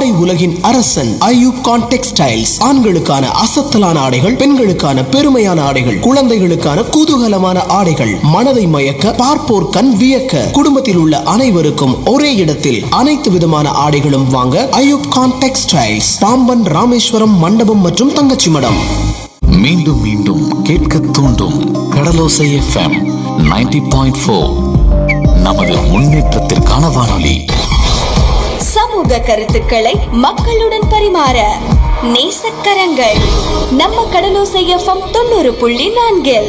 ஆடை உலகின் அரசன் ஐயூப் கான் டெக்ஸ்டைல்ஸ் ஆண்களுக்கான அசத்தலான ஆடைகள் பெண்களுக்கான பெருமையான ஆடைகள் குழந்தைகளுக்கான குதூகலமான ஆடைகள் மனதை மயக்க பார்ப்போர் கண் வியக்க குடும்பத்தில் உள்ள அனைவருக்கும் ஒரே இடத்தில் அனைத்து விதமான ஆடைகளும் வாங்க ஐயூப் கான் டெக்ஸ்டைல்ஸ் பாம்பன் ராமேஸ்வரம் மண்டபம் மற்றும் தங்கச்சி மடம் மீண்டும் மீண்டும் கேட்க தூண்டும் கடலோசை எஃப்எம் 90.4 பாயிண்ட் ஃபோர் நமது முன்னேற்றத்திற்கான வானொலி சமூக கருத்துக்களை மக்களுடன் பரிமாற நேசக்கரங்கள் நம்ம கடலோசை எஃப்எம் தொண்ணூறு புள்ளி நான்கில்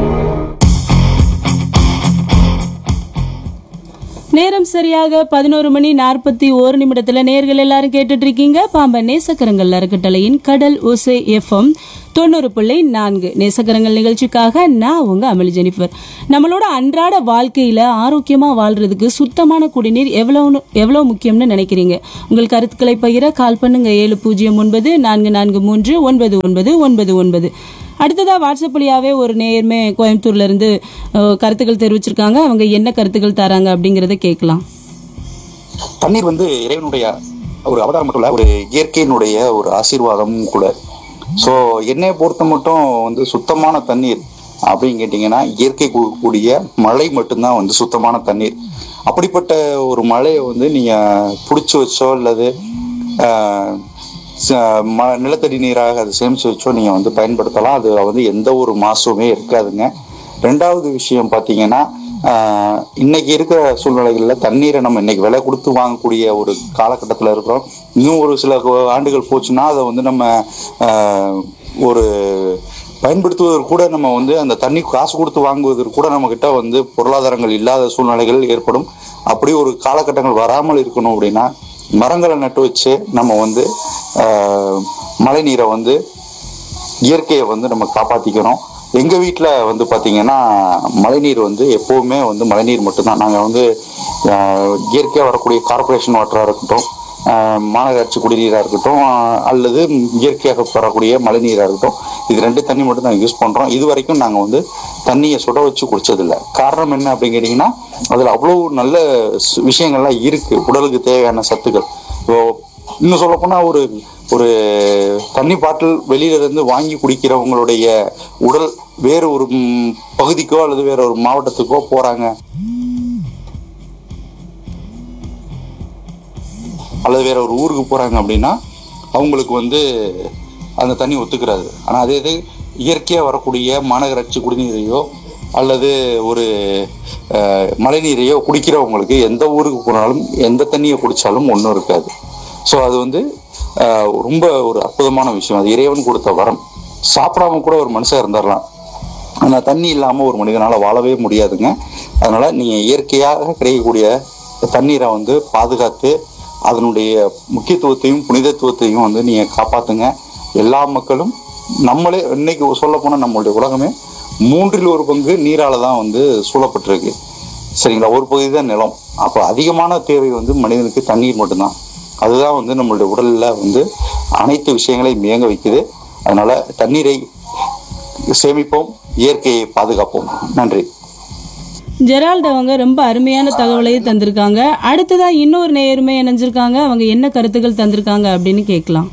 நேரம் சரியாக பதினோரு மணி நாற்பத்தி ஓரு நிமிடத்துல நேர்கள் எல்லாரும் கேட்டுட்டு இருக்கீங்க பாம்பன் நேசக்கரங்கள் அறக்கட்டளையின் கடல் ஓசை எஃப்எம் தொண்ணூறு புள்ளி நான்கு நேசக்கரங்கள் நிகழ்ச்சிக்காக நான் உங்க அமளி ஜெனிஃபர் நம்மளோட அன்றாட வாழ்க்கையில ஆரோக்கியமா வாழ்றதுக்கு சுத்தமான குடிநீர் எவ்வளவு எவ்வளவு முக்கியம்னு நினைக்கிறீங்க உங்கள் கருத்துக்களை பகிர கால் பண்ணுங்க ஏழு பூஜ்ஜியம் ஒன்பது நான்கு நான்கு மூன்று ஒன்பது ஒன்பது ஒன்பது ஒன்பது அடுத்ததா வாட்ஸ்அப் வழியாவே ஒரு நேயர்மே கோயம்புத்தூர்ல இருந்து அஹ், கருத்துக்கள் தெரிவிச்சிருக்காங்க அவங்க என்ன கருத்துக்கள் தராங்க அப்படிங்கறத கேட்கலாம் தண்ணீர் வந்து இறைவனுடைய ஒரு அவதாரம் மட்டும் இல்ல ஒரு இயற்கையினுடைய ஒரு ஆசீர்வாதம் கூட ஸோ என்னைய பொறுத்த மட்டும் வந்து சுத்தமான தண்ணீர் அப்படின்னு கேட்டிங்கன்னா இயற்கை கூடிய மழை மட்டும்தான் வந்து சுத்தமான தண்ணீர் அப்படிப்பட்ட ஒரு மழையை வந்து நீங்கள் பிடிச்சி வச்சோ அல்லது ஆஹ், ச- ம- நிலத்தடி நீராக அதை சேமிச்சு வச்சோ நீங்கள் வந்து பயன்படுத்தலாம் அது வந்து எந்த ஒரு மாசுமே இருக்காதுங்க ரெண்டாவது விஷயம் பார்த்தீங்கன்னா ஆஹ், இன்னைக்கு இருக்கிற சூழ்நிலைகளில் தண்ணீரை நம்ம இன்னைக்கு விலை கொடுத்து வாங்கக்கூடிய ஒரு காலகட்டத்தில் இருக்கிறோம் இன்னும் ஒரு சில கு- ஆண்டுகள் போச்சுன்னா அதை வந்து நம்ம ஆஹ், ஒரு பயன்படுத்துவதற்கு கூட நம்ம வந்து அந்த தண்ணி காசு கொடுத்து வாங்குவதற்கு கூட நம்ம கிட்ட வந்து பொருளாதாரங்கள் இல்லாத சூழ்நிலைகள் ஏற்படும் அப்படி ஒரு காலகட்டங்கள் வராமல் இருக்கணும் அப்படின்னா மரங்களை நட்டு வச்சு நம்ம வந்து ஆஹ், மழை நீரை வந்து இயற்கையை வந்து நம்ம காப்பாற்றிக்கணும் எங்கள் வீட்டில் வந்து பார்த்தீங்கன்னா மழைநீர் வந்து எப்போவுமே வந்து மழைநீர் மட்டும்தான் நாங்கள் வந்து ஆஹ், இயற்கையாக வரக்கூடிய கார்ப்பரேஷன் வாட்டராக இருக்கட்டும் ஆஹ், மாநகராட்சி குடிநீராக இருக்கட்டும் ஆஹ், அல்லது இயற்கையாக வரக்கூடிய மழைநீராக இருக்கட்டும் இது ரெண்டு தண்ணி மட்டும் நாங்கள் யூஸ் பண்ணுறோம் இது வரைக்கும் நாங்கள் வந்து தண்ணியை சுட வச்சு குடிச்சதில்ல காரணம் என்ன அப்படின்னு கேட்டிங்கன்னா அதில் அவ்வளோ நல்ல ஸ்- விஷயங்கள்லாம் இருக்குது உடலுக்கு தேவையான சத்துக்கள் இப்போ இன்னும் சொல்ல போனா ஒரு ஒரு தண்ணி பாட்டில் வெளியில இருந்து வாங்கி குடிக்கிறவங்களுடைய உடல் வேறு ஒரு ம், பகுதிக்கோ அல்லது வேற ஒரு மாவட்டத்துக்கோ போறாங்க அல்லது வேற ஒரு ஊருக்கு போறாங்க அப்படின்னா அவங்களுக்கு வந்து அந்த தண்ணி ஒத்துக்கிறாது ஆனா அதே இது இயற்கையா வரக்கூடிய மாநகராட்சி குடிநீரையோ அல்லது ஒரு அஹ், மழைநீரையோ குடிக்கிறவங்களுக்கு எந்த ஊருக்கு போனாலும் எந்த தண்ணியை குடிச்சாலும் ஒன்றும் இருக்காது ஸோ அது வந்து ஆஹ், ரொம்ப ஒரு அற்புதமான விஷயம் அது இறைவன் கொடுத்த வரம் சாப்பிடாம கூட ஒரு மனுஷன் இருந்துடலாம் ஆனால் தண்ணி இல்லாமல் ஒரு மனிதனால் வாழவே முடியாதுங்க அதனால நீங்கள் இயற்கையாக கிடைக்கக்கூடிய தண்ணீரை வந்து பாதுகாத்து அதனுடைய முக்கியத்துவத்தையும் புனிதத்துவத்தையும் வந்து நீங்கள் காப்பாற்றுங்க எல்லா மக்களும் நம்மளே இன்னைக்கு சொல்ல போனால் நம்மளுடைய உலகமே மூன்றில் ஒரு பங்கு நீரால தான் வந்து சூழப்பட்டிருக்கு சரிங்களா ஒரு பகுதி தான் நிலம் அப்போ அதிகமான தேவை வந்து மனிதனுக்கு தண்ணீர் மட்டும்தான் அதுதான் வந்து நம்மளுடைய உடல்ல வந்து அனைத்து விஷயங்களையும் இயங்க வைக்குது அதனால தண்ணீரை சேமிப்போம் இயற்கையை பாதுகாப்போம் நன்றி ஜெரால்ட் அவங்க ரொம்ப அருமையான தகவலையும் தந்திருக்காங்க அடுத்ததா இன்னொரு நேயருமே இணைஞ்சிருக்காங்க அவங்க என்ன கருத்துக்கள் தந்திருக்காங்க அப்படின்னு கேட்கலாம்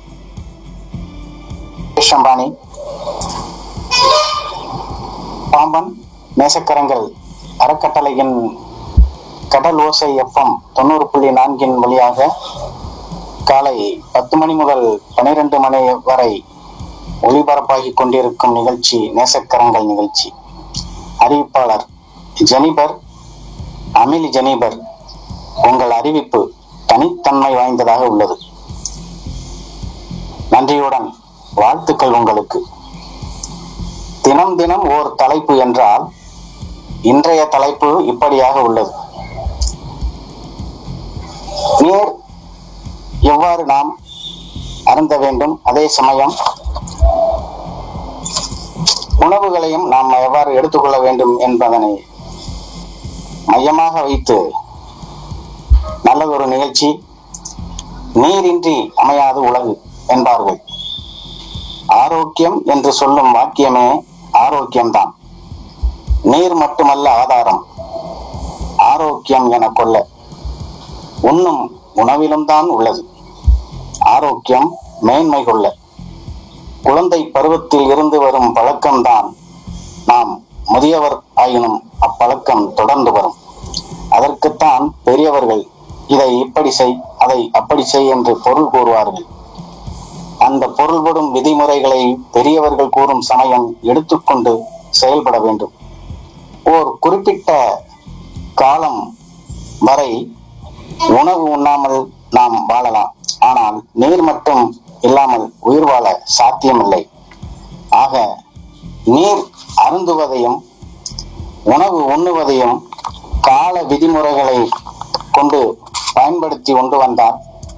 முகேஷ் அம்பானி பாம்பன் நேசக்கரங்கள் அறக்கட்டளையின் கடல் ஓசை எஃப்எம் தொண்ணூறு புள்ளி நான்கின் வழியாக காலை பத்து மணி முதல் பனிரெண்டு மணி வரை ஒளிபரப்பாகி கொண்டிருக்கும் நிகழ்ச்சி நேசக்கரங்கள் நிகழ்ச்சி அறிவிப்பாளர் ஜெனிபர் அமிலி ஜெனிபர் உங்கள் அறிவிப்பு தனித்தன்மை வாய்ந்ததாக உள்ளது நன்றியுடன் வாழ்த்துக்கள் உங்களுக்கு தினம் தினம் ஓர் தலைப்பு என்றால் இன்றைய தலைப்பு இப்படியாக உள்ளது நீர் எவ்வாறு நாம் அருந்த வேண்டும் அதே சமயம் உணவுகளையும் நாம் எவ்வாறு எடுத்துக்கொள்ள வேண்டும் என்பதனை மையமாக வைத்து நல்லதொரு நிகழ்ச்சி நீரின்றி அமையாது உலகு என்பார்கள் ஆரோக்கியம் என்று சொல்லும் வாக்கியமே ஆரோக்கியம்தான் நீர் மட்டுமல்ல ஆதாரம் ஆரோக்கியம் என கொள்ள உண்ணும் உணவிலும் தான் உள்ளது ஆரோக்கியம் மேன்மை கொள்ள குழந்தை பருவத்தில் இருந்து வரும் பழக்கம்தான் நாம் முதியவர் ஆயினும் அப்பழக்கம் தொடர்ந்து வரும் அதற்குத்தான் பெரியவர்கள் இதை இப்படி செய் அதை அப்படி செய் என்று பொருள் கூறுவார்கள் அந்த பொருள்படும் விதிமுறைகளை பெரியவர்கள் கூறும் சமயம் எடுத்துக்கொண்டு செயல்பட வேண்டும் ஓர் குறிப்பிட்ட காலம் வரை உணவு உண்ணாமல் நாம் வாழலாம் ஆனால் நீர் மட்டும் இல்லாமல் உயிர் வாழ சாத்தியமில்லை ஆக நீர் அருந்துவதையும் உணவு உண்ணுவதையும் கால விதிமுறைகளை கொண்டு பயன்படுத்தி கொண்டு வந்தால்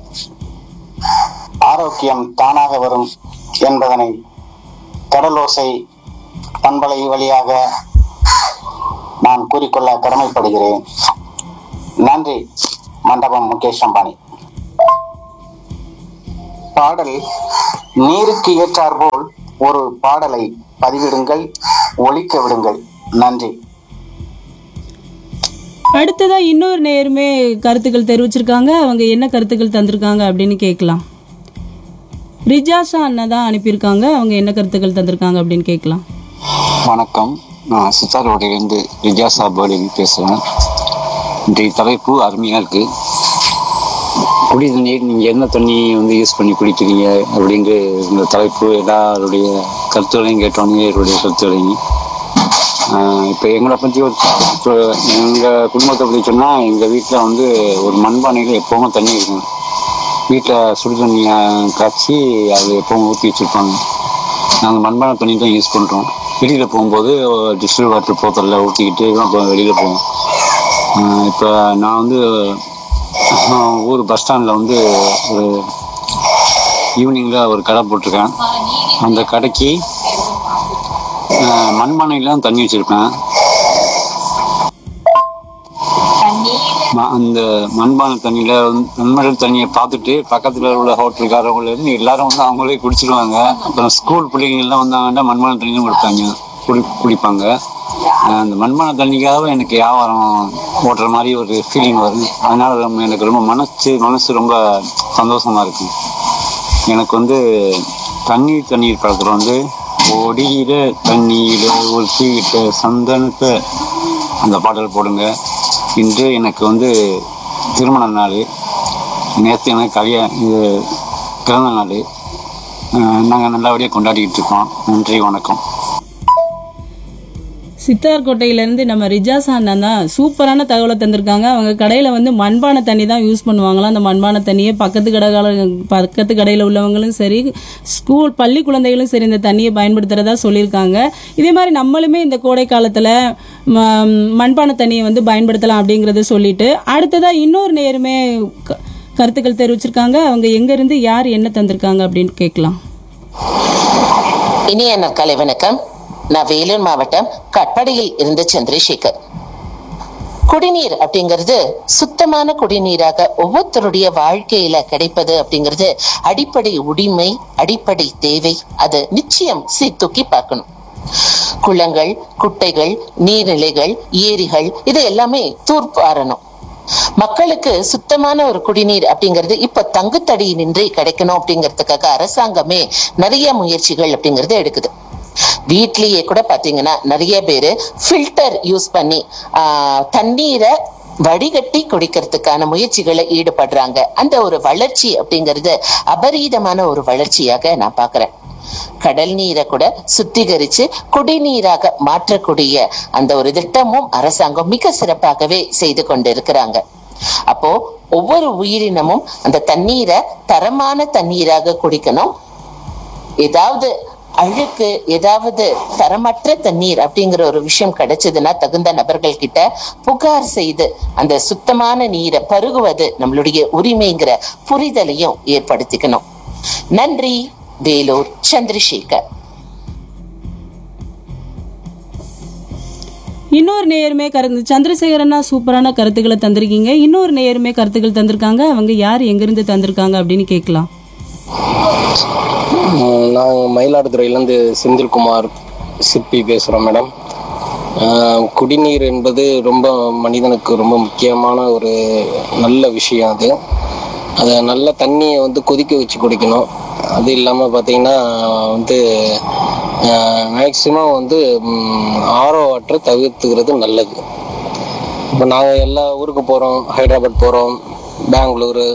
ஆரோக்கியம் தானாக வரும் என்பதனை கடலோசை பண்பலை வழியாக நான் கூறிக்கொள்ள கடமைப்படுகிறேன் நன்றி மண்டபம் முகேஷ் அம்பானி பாடல் நீருக்கு ஏற்றாற்போல் ஒரு பாடலை பதிவிடுங்கள் ஒழிக்க விடுங்கள் நன்றி அடுத்ததா இன்னொரு நேருமே கருத்துக்கள் தெரிவிச்சிருக்காங்க அவங்க என்ன கருத்துக்கள் தந்திருக்காங்க அப்படின்னு கேட்கலாம் ரிஜாஷா அண்ணா தான் அனுப்பியிருக்காங்க அவங்க என்ன கருத்துக்கள் தந்திருக்காங்க அப்படின்னு கேட்கலாம் வணக்கம் நான் சித்தாரோடையிலேருந்து வித்யாசா பேர்டின் பேசுகிறேன் இன்றைய தலைப்பு அருமையாக இருக்குது குடி தண்ணீர் நீங்கள் என்ன தண்ணி வந்து யூஸ் பண்ணி குடிக்கிறீங்க அப்படிங்கிற இந்த தலைப்பு எல்லாருடைய கருத்துகளையும் கேட்டோன்னே என்னுடைய கருத்துகளையும் இப்போ எங்களை பற்றி ஒரு இப்போ எங்கள் குடும்பத்தை பற்றி சொன்னால் எங்கள் வீட்டில் வந்து ஒரு மண்பானையில் எப்போவுமே தண்ணி இருக்கும் வீட்டில் சுடு தண்ணியை காய்ச்சி அது எப்பவும் ஊற்றி வச்சுருப்பாங்க நாங்கள் மண்பானை தண்ணி தான் யூஸ் பண்ணுறோம் வெளியில் போகும்போது டிஸ்டில் வாட்டர் போத்தலில் ஊற்றிக்கிட்டு தான் இப்போ வெளியில் போவோம் இப்போ நான் வந்து ஆஹ், ஊர் பஸ் ஸ்டாண்டில் வந்து ஒரு ஈவினிங்கில் ஒரு கடை போட்டிருக்கேன் அந்த கடைக்கு ஆஹ், மண்பானையில் தான் தண்ணி வச்சுருப்பேன் ம- அந்த மண்பானை தண்ணியில வந்து மண்மணல் தண்ணியை பார்த்துட்டு பக்கத்துல உள்ள ஹோட்டல்காரவங்கள இருந்து எல்லாரும் வந்து அவங்களே குடிச்சிடுவாங்க அப்புறம் ஸ்கூல் பிள்ளைங்க எல்லாம் வந்தாங்கன்னா மண்பானை தண்ணி தான் கொடுப்பாங்க குடி குடிப்பாங்க அஹ் அந்த மண்பானை தண்ணிக்காக எனக்கு வியாபாரம் ஓட்டுற மாதிரி ஒரு ஃபீலிங் வரும் அதனால ரொம்ப- எனக்கு ரொம்ப மனசு மனசு ரொம்ப சந்தோஷமா இருக்கும் எனக்கு வந்து தண்ணீர் தண்ணீர் பழக்கம் வந்து ஒடியில தண்ணியில ஒட்டிக்கிட்ட சந்தனத்தை அந்த பாடல் போடுங்க இன்று எனக்கு வந்து திருமண நாள் நேற்று எனக்கு கல்யாண இது பிறந்த நாள் நாங்கள் நல்லபடியாக கொண்டாடிக்கிட்டு இருக்கோம் நன்றி வணக்கம் சித்தார்கோட்டையிலேருந்து நம்ம ரிஜாஸ் அண்ணன் தான் சூப்பரான தகவலை தந்திருக்காங்க அவங்க கடையில் வந்து மண்பானை தண்ணி தான் யூஸ் பண்ணுவாங்களாம் அந்த மண்பானை தண்ணியை பக்கத்து கடைகால பக்கத்து கடையில் உள்ளவங்களும் சரி ஸ்கூல் பள்ளி குழந்தைகளும் சரி இந்த தண்ணியை பயன்படுத்துகிறதா சொல்லியிருக்காங்க இதே மாதிரி நம்மளுமே இந்த கோடை காலத்தில் மண்பானை தண்ணியை வந்து பயன்படுத்தலாம் அப்படிங்கிறத சொல்லிட்டு அடுத்ததாக இன்னொரு நேருமே க- கருத்துக்கள் தெரிவிச்சிருக்காங்க அவங்க எங்கேருந்து யார் என்ன தந்திருக்காங்க அப்படின்னு கேட்கலாம் இனிய நற்காலை வணக்கம் நான் வேலூர் மாவட்டம் கட்படியில் இருந்து சந்திரசேகர் குடிநீர் அப்படிங்கிறது சுத்தமான குடிநீராக ஒவ்வொருத்தருடைய வாழ்க்கையில கிடைப்பது அப்படிங்கிறது அடிப்படை உரிமை அடிப்படை தேவை அது நிச்சயம் சீர்தூக்கி பார்க்கணும் குளங்கள் குட்டைகள் நீர்நிலைகள் ஏரிகள் இது எல்லாமே தூர்ப்பாரணும் மக்களுக்கு சுத்தமான ஒரு குடிநீர் அப்படிங்கிறது இப்ப தங்குத்தடியினின்றி கிடைக்கணும் அப்படிங்கிறதுக்காக அரசாங்கமே நிறைய முயற்சிகள் அப்படிங்கறது எடுக்குது வீட்லயே கூட பாத்தீங்கன்னா நிறைய பேரு ஃபில்டர் யூஸ் பண்ணி ஆஹ், தண்ணீரை வடிகட்டி குடிக்கிறதுக்கான முயற்சிகளை ஈடுபடுறாங்க அந்த ஒரு வளர்ச்சி அப்படிங்கிறது அபரீதமான ஒரு வளர்ச்சியாக நான் பாக்குறேன் கடல் நீரை கூட சுத்திகரிச்சு குடிநீராக மாற்றக்கூடிய அந்த ஒரு திட்டமும் அரசாங்கம் மிக சிறப்பாகவே செய்து கொண்டிருக்கிறாங்க அப்போ ஒவ்வொரு உயிரினமும் அந்த தண்ணீரை தரமான தண்ணீராக குடிக்கணும் ஏதாவது அழுக்கு ஏதாவது தரமற்ற தண்ணீர் அப்படிங்கிற ஒரு விஷயம் கிடைச்சதுன்னா தகுந்த நபர்கள் கிட்ட புகார் செய்து அந்த சுத்தமான நீரை பருகுவது நம்மளுடைய உரிமைங்கிற புரிதலையும் ஏற்படுத்திக்கணும் நன்றி வேலூர் சந்திரசேகர் இன்னொரு நேயருமே கருத்து சந்திரசேகரனா சூப்பரான கருத்துக்களை தந்திருக்கீங்க இன்னொரு நேயருமே கருத்துக்கள் தந்திருக்காங்க அவங்க யார் எங்கிருந்து தந்திருக்காங்க அப்படின்னு கேட்கலாம் ம், நான் மயிலாடுதுறையிலேருந்து செந்தில்குமார் சிற்பி பேசுகிறோம் மேடம் ஆஹ், குடிநீர் என்பது ரொம்ப மனிதனுக்கு ரொம்ப முக்கியமான ஒரு நல்ல விஷயம் அது அதை நல்ல தண்ணியை வந்து கொதிக்க வச்சு குடிக்கணும் அது இல்லாமல் பார்த்தீங்கன்னா வந்து மேக்சிமம் வந்து ஆரோ வாட்டரை தவிர்த்துக்கிறது நல்லது இப்போ நாங்கள் எல்லா ஊருக்கு போகிறோம் ஹைதராபாத் போகிறோம் பெங்களூரு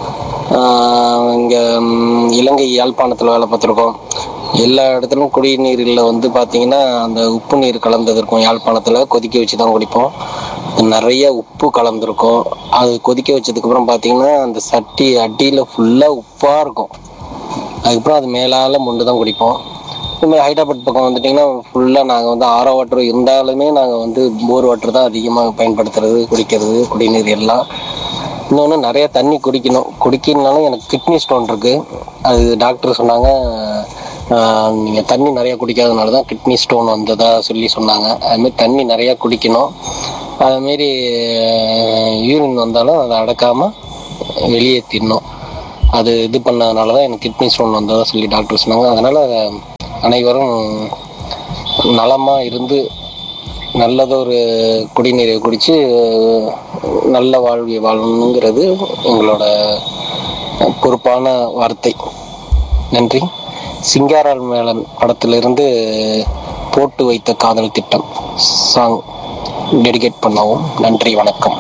இங்கே இலங்கை யாழ்ப்பாணத்தில் வேலை பார்த்துருக்கோம் எல்லா இடத்துலையும் குடிநீரில் வந்து பார்த்தீங்கன்னா அந்த உப்பு நீர் கலந்தது இருக்கும் யாழ்ப்பாணத்தில் கொதிக்க வச்சு தான் குடிப்போம் நிறைய உப்பு கலந்துருக்கும் அது கொதிக்க வச்சதுக்கப்புறம் பார்த்தீங்கன்னா அந்த சட்டி அடியில் ஃபுல்லாக உப்பாக இருக்கும் அதுக்கப்புறம் அது மேலால் மொண்டு தான் குடிப்போம் இதுமாதிரி ஹைதராபாத் பக்கம் வந்துட்டிங்கன்னா ஃபுல்லாக நாங்கள் வந்து ஆரோ வாட்டர் இருந்தாலுமே நாங்கள் வந்து போர் வாட்டர் தான் அதிகமாக பயன்படுத்துறது குடிக்கிறது குடிநீர் எல்லாம் இன்னொன்று நிறைய தண்ணி குடிக்கணும் குடிக்கணுனாலும் எனக்கு கிட்னி ஸ்டோன் இருக்குது அது டாக்டர் சொன்னாங்க நீங்கள் தண்ணி நிறையா குடிக்காதனால தான் கிட்னி ஸ்டோன் வந்ததா சொல்லி சொன்னாங்க அதுமாரி தண்ணி நிறையா குடிக்கணும் அதுமாரி யூரின் வந்தாலும் அதை அடக்காமல் வெளியேற்றிடணும் அது இது பண்ணதுனால தான் எனக்கு கிட்னி ஸ்டோன் வந்ததா சொல்லி டாக்டர் சொன்னாங்க அதனால் அனைவரும் நலமாக இருந்து நல்லதொரு குடிநீரை குடித்து நல்ல வாழ்வியை வாழணுங்கிறது எங்களோட பொறுப்பான வார்த்தை நன்றி சிங்காரால் மேளன் படத்திலிருந்து போட்டு வைத்த காதல் திட்டம் சாங் டெடிகேட் பண்ணவும் நன்றி வணக்கம்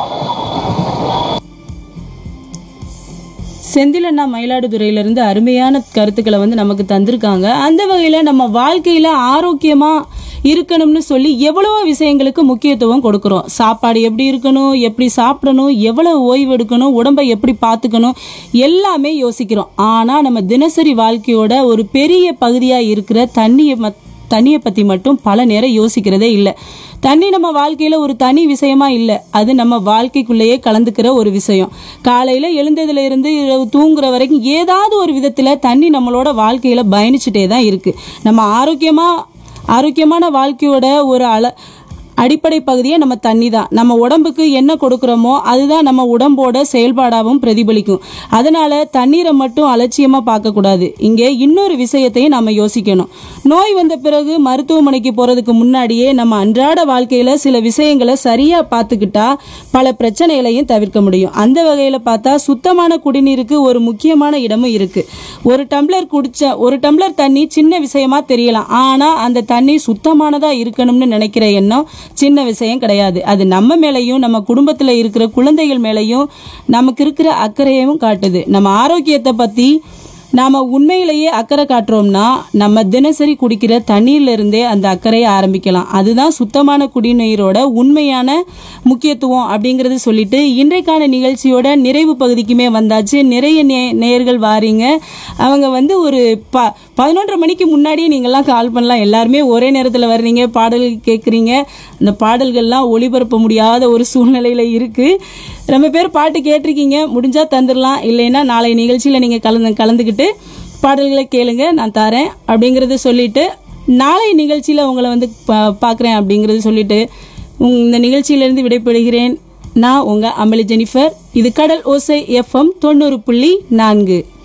செந்திலண்ணா மயிலாடுதுறையிலிருந்து அருமையான கருத்துக்களை வந்து நமக்கு தந்திருக்காங்க அந்த வகையில நம்ம வாழ்க்கையில ஆரோக்கியமா இருக்கணும்னு சொல்லி எவ்வளவோ விஷயங்களுக்கு முக்கியத்துவம் கொடுக்குறோம் சாப்பாடு எப்படி இருக்கணும் எப்படி சாப்பிடணும் எவ்வளவு ஓய்வு எடுக்கணும் உடம்பை எப்படி பார்த்துக்கணும் எல்லாமே யோசிக்கிறோம் ஆனா நம்ம தினசரி வாழ்க்கையோட ஒரு பெரிய பகுதியா இருக்கிற தண்ணியை மத் தண்ணியை பத்தி மட்டும் பல நேரம் யோசிக்கிறதே இல்லை தண்ணி நம்ம வாழ்க்கையில ஒரு தனி விஷயமா இல்லை அது நம்ம வாழ்க்கைக்குள்ளேயே கலந்துக்கிற ஒரு விஷயம் காலையில எழுந்ததுல இருந்து இரவு தூங்குற வரைக்கும் ஏதாவது ஒரு விதத்துல தண்ணி நம்மளோட வாழ்க்கையில பயணிச்சுட்டே தான் இருக்கு நம்ம ஆரோக்கியமா ஆரோக்கியமான வாழ்க்கையோட ஒரு அள அடிப்படை பகுதியே நம்ம தண்ணி தான் நம்ம உடம்புக்கு என்ன கொடுக்குறோமோ அதுதான் நம்ம உடம்போட செயல்பாடாகவும் பிரதிபலிக்கும் அதனால தண்ணீரை மட்டும் அலட்சியமா பார்க்கக்கூடாது இங்கே இன்னொரு விஷயத்தையும் நம்ம யோசிக்கணும் நோய் வந்த பிறகு மருத்துவமனைக்கு போறதுக்கு முன்னாடியே நம்ம அன்றாட வாழ்க்கையில சில விஷயங்களை சரியா பார்த்துக்கிட்டா பல பிரச்சனைகளையும் தவிர்க்க முடியும் அந்த வகையில பார்த்தா சுத்தமான குடிநீருக்கு ஒரு முக்கியமான இடமும் இருக்கு ஒரு டம்ளர் குடிச்ச ஒரு டம்ளர் தண்ணி சின்ன விஷயமா தெரியலாம் ஆனா அந்த தண்ணி சுத்தமானதா இருக்கணும்னு நினைக்கிற எண்ணம் சின்ன விஷயம் கிடையாது அது நம்ம மேலையும் நம்ம குடும்பத்துல இருக்கிற குழந்தைகள் மேலையும் நமக்கு இருக்கிற அக்கறையையும் காட்டுது நம்ம ஆரோக்கியத்தை பத்தி நாம உண்மையிலேயே அக்கறை காட்டுறோம்னா நம்ம தினசரி குடிக்கிற தண்ணீர்ல இருந்தே அந்த அக்கறையை ஆரம்பிக்கலாம் அதுதான் சுத்தமான குடிநீரோட உண்மையான முக்கியத்துவம் அப்படிங்கறது சொல்லிட்டு இன்றைக்கான நிகழ்ச்சியோட நிறைவு பகுதிக்குமே வந்தாச்சு நிறைய நே- நேயர்கள் வாரீங்க அவங்க வந்து ஒரு ப பதினொன்றரை மணிக்கு முன்னாடியே நீங்கள்லாம் கால் பண்ணலாம் எல்லாருமே ஒரே நேரத்தில் வர்றீங்க பாடல்கள் கேட்குறீங்க அந்த பாடல்கள்லாம் ஒளிபரப்ப முடியாத ஒரு சூழ்நிலையில் இருக்குது ரொம்ப பேர் பாட்டு கேட்டிருக்கீங்க முடிஞ்சா தந்துடலாம் இல்லைன்னா நாளை நிகழ்ச்சியில் நீங்கள் கலந்து கலந்துக்கிட்டு பாடல்களை கேளுங்க நான் தரேன் அப்படிங்கிறத சொல்லிட்டு நாளை நிகழ்ச்சியில் உங்களை வந்து பா- பார்க்குறேன் அப்படிங்கிறது சொல்லிட்டு உங்க- இந்த நிகழ்ச்சியிலிருந்து விடைபெறுகிறேன் நான் உங்கள் அமளி ஜெனிஃபர் இது கடல் ஓசை எஃப்எம் தொண்ணூறு புள்ளி நான்கு